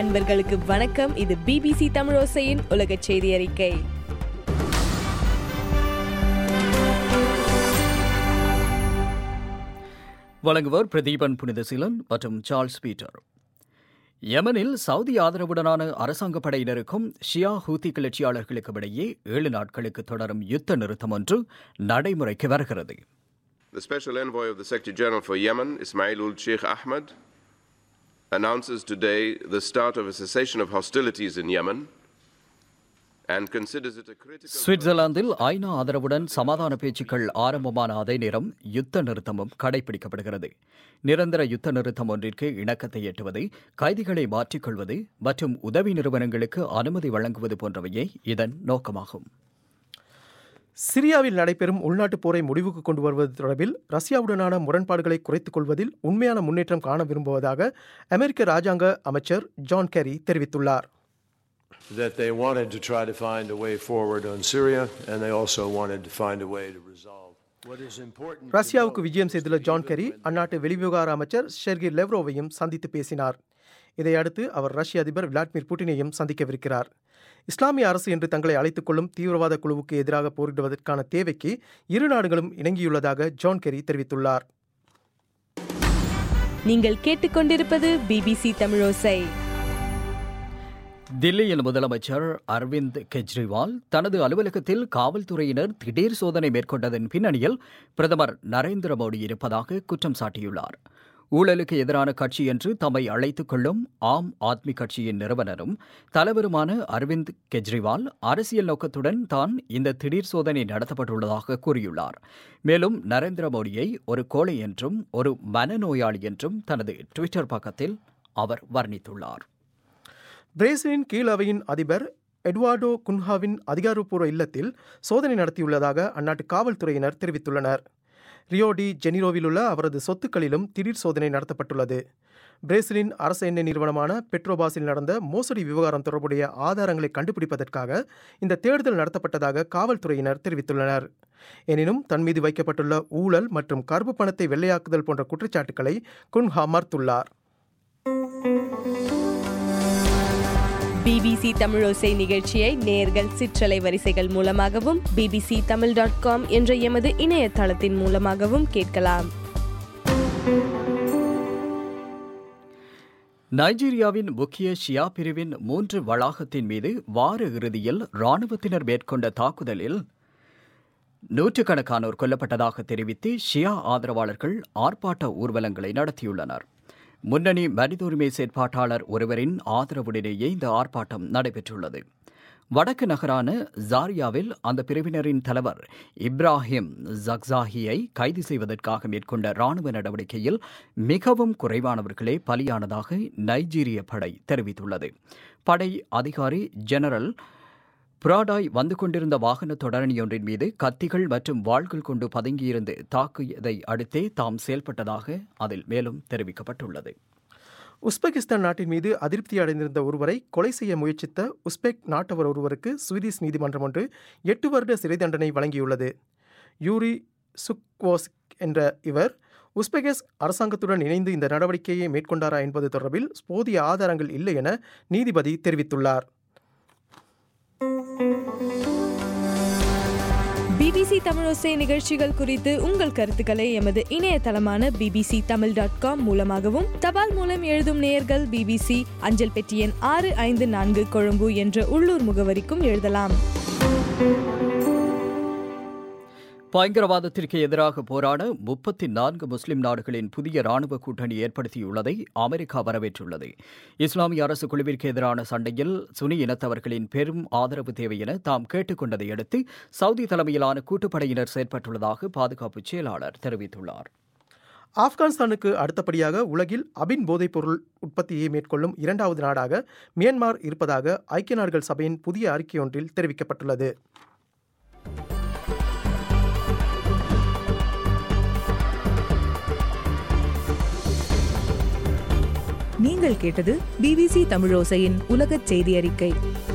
அன்பர்களுக்கு வணக்கம் இது பிபிசி தமிழோசையின் உலக செய்தி அறிக்கை வழங்குவோர் பிரதீபன் புனிதசீலன் மற்றும் சார்ல்ஸ் பீட்டர் யமனில் சவுதி ஆதரவுடனான அரசாங்க படையினருக்கும் ஷியா ஹூத்தி கிளர்ச்சியாளர்களுக்கும் இடையே ஏழு நாட்களுக்கு தொடரும் யுத்த நிறுத்தம் ஒன்று நடைமுறைக்கு வருகிறது The Special Envoy of the Secretary General for Yemen, Ismail ul Sheikh Ahmed, announces today the start of a cessation of hostilities in Yemen and considers it a critical. சுவிட்சர்லாந்தில் ஐநா ஆதரவுடன் சமாதான பேச்சுக்கள் ஆரம்பமான அதே நேரம் யுத்த நிறுத்தமும் கடைபிடிக்கப்படுகிறது நிரந்தர யுத்த நிறுத்தம் ஒன்றிற்கு இணக்கத்தை எட்டுவது கைதிகளை மாற்றிக்கொள்வது மற்றும் உதவி நிறுவனங்களுக்கு அனுமதி வழங்குவது போன்றவையே இதன் நோக்கமாகும் சிரியாவில் நடைபெறும் உள்நாட்டுப் போரை முடிவுக்கு கொண்டு வருவது தொடர்பில் ரஷ்யாவுடனான முரண்பாடுகளை குறைத்துக் கொள்வதில் உண்மையான முன்னேற்றம் காண விரும்புவதாக அமெரிக்க ராஜாங்க அமைச்சர் ஜான் கேரி தெரிவித்துள்ளார் that they wanted to try to find a way forward on Syria, and they also wanted to find a way to resolve. What is important to ரஷ்யாவுக்கு விஜயம் செய்துள்ள ஜான் கெரி அந்நாட்டு வெளிவிவகார அமைச்சர் ஷெர்கி லெவ்ரோவையும் சந்தித்து பேசினார் இதையடுத்து அவர் ரஷ்ய அதிபர் விளாடிமிர் புட்டினையும் சந்திக்கவிருக்கிறார் இஸ்லாமிய அரசு என்று தங்களை அழைத்துக் கொள்ளும் தீவிரவாத குழுவுக்கு எதிராக போரிடுவதற்கான தேவைக்கு இரு நாடுகளும் இணங்கியுள்ளதாக ஜான் கெரி தெரிவித்துள்ளார் நீங்கள் கேட்டுக்கொண்டிருப்பது பிபிசி தமிழோசை தில்லியில் முதலமைச்சர் அரவிந்த் கெஜ்ரிவால் தனது அலுவலகத்தில் காவல்துறையினர் திடீர் சோதனை மேற்கொண்டதன் பின்னணியில் பிரதமர் நரேந்திர மோடி இருப்பதாக குற்றம் சாட்டியுள்ளார் ஊழலுக்கு எதிரான கட்சி என்று தம்மை அழைத்துக் கொள்ளும் ஆம் ஆத்மி கட்சியின் நிறுவனரும் தலைவருமான அரவிந்த் கெஜ்ரிவால் அரசியல் நோக்கத்துடன் தான் இந்த திடீர் சோதனை நடத்தப்பட்டுள்ளதாக கூறியுள்ளார் மேலும் நரேந்திர மோடியை ஒரு கோழை என்றும் ஒரு மனநோயாளி என்றும் தனது டுவிட்டர் பக்கத்தில் அவர் வர்ணித்துள்ளார் பிரேசிலின் கீழ் அவையின் அதிபர் எட்வார்டோ குன்ஹாவின் அதிகாரப்பூர்வ இல்லத்தில் சோதனை நடத்தியுள்ளதாக அந்நாட்டு காவல்துறையினர் தெரிவித்துள்ளனர் ரியோ டி ஜெனிரோவில் உள்ள அவரது சொத்துக்களிலும் திடீர் சோதனை நடத்தப்பட்டுள்ளது பிரேசிலின் அரசு எண்ணெய் நிறுவனமான பெட்ரோபாஸில் நடந்த மோசடி விவகாரம் தொடர்புடைய ஆதாரங்களை கண்டுபிடிப்பதற்காக இந்த தேடுதல் நடத்தப்பட்டதாக காவல்துறையினர் தெரிவித்துள்ளனர் எனினும் தன் மீது வைக்கப்பட்டுள்ள ஊழல் மற்றும் கருப்பு பணத்தை வெள்ளையாக்குதல் போன்ற குற்றச்சாட்டுக்களை குன்ஹா மறுத்துள்ளார் பிபிசி தமிழோசை நிகழ்ச்சியை நேர்கள் சிற்றலை வரிசைகள் மூலமாகவும் பிபிசி தமிழ் டாட் காம் என்ற எமது இணையதளத்தின் மூலமாகவும் கேட்கலாம் நைஜீரியாவின் முக்கிய ஷியா பிரிவின் மூன்று வளாகத்தின் மீது வார இறுதியில் ராணுவத்தினர் மேற்கொண்ட தாக்குதலில் நூற்றுக்கணக்கானோர் கொல்லப்பட்டதாக தெரிவித்து ஷியா ஆதரவாளர்கள் ஆர்ப்பாட்ட ஊர்வலங்களை நடத்தியுள்ளனர் முன்னணி மனித உரிமை செயற்பாட்டாளர் ஒருவரின் ஆதரவுடனேயே இந்த ஆர்ப்பாட்டம் நடைபெற்றுள்ளது வடக்கு நகரான ஜாரியாவில் அந்த பிரிவினரின் தலைவர் இப்ராஹிம் ஜக்சாஹியை கைது செய்வதற்காக மேற்கொண்ட ராணுவ நடவடிக்கையில் மிகவும் குறைவானவர்களே பலியானதாக நைஜீரிய படை தெரிவித்துள்ளது படை அதிகாரி ஜெனரல் புராடாய் வந்து கொண்டிருந்த வாகன தொடரணியொன்றின் மீது கத்திகள் மற்றும் வாள்கள் கொண்டு பதுங்கியிருந்து தாக்கியதை அடுத்தே தாம் செயல்பட்டதாக அதில் மேலும் தெரிவிக்கப்பட்டுள்ளது உஸ்பெகிஸ்தான் நாட்டின் மீது அதிருப்தி அடைந்திருந்த ஒருவரை கொலை செய்ய முயற்சித்த உஸ்பெக் நாட்டவர் ஒருவருக்கு ஸ்வீடிஷ் நீதிமன்றம் ஒன்று எட்டு வருட சிறை தண்டனை வழங்கியுள்ளது யூரி சுக்வோஸ்க் என்ற இவர் உஸ்பெகஸ் அரசாங்கத்துடன் இணைந்து இந்த நடவடிக்கையை மேற்கொண்டாரா என்பது தொடர்பில் போதிய ஆதாரங்கள் இல்லை என நீதிபதி தெரிவித்துள்ளார் பிபிசி தமிழோசை நிகழ்ச்சிகள் குறித்து உங்கள் கருத்துக்களை எமது இணையதளமான பிபிசி தமிழ் டாட் காம் மூலமாகவும் தபால் மூலம் எழுதும் நேயர்கள் பிபிசி அஞ்சல் பெட்டி எண் ஆறு ஐந்து நான்கு கொழும்பு என்ற உள்ளூர் முகவரிக்கும் எழுதலாம் பயங்கரவாதத்திற்கு எதிராக போராட முப்பத்தி நான்கு முஸ்லிம் நாடுகளின் புதிய ராணுவ கூட்டணி ஏற்படுத்தியுள்ளதை அமெரிக்கா வரவேற்றுள்ளது இஸ்லாமிய அரசு குழுவிற்கு எதிரான சண்டையில் சுனி இனத்தவர்களின் பெரும் ஆதரவு தேவை என தாம் கேட்டுக்கொண்டதை அடுத்து சவுதி தலைமையிலான கூட்டுப்படையினர் செயற்பட்டுள்ளதாக பாதுகாப்பு செயலாளர் தெரிவித்துள்ளார் ஆப்கானிஸ்தானுக்கு அடுத்தபடியாக உலகில் அபின் போதைப்பொருள் உற்பத்தியை மேற்கொள்ளும் இரண்டாவது நாடாக மியான்மார் இருப்பதாக ஐக்கிய நாடுகள் சபையின் புதிய அறிக்கையொன்றில் தெரிவிக்கப்பட்டுள்ளது நீங்கள் கேட்டது பிபிசி தமிழோசையின் உலகச் செய்தி அறிக்கை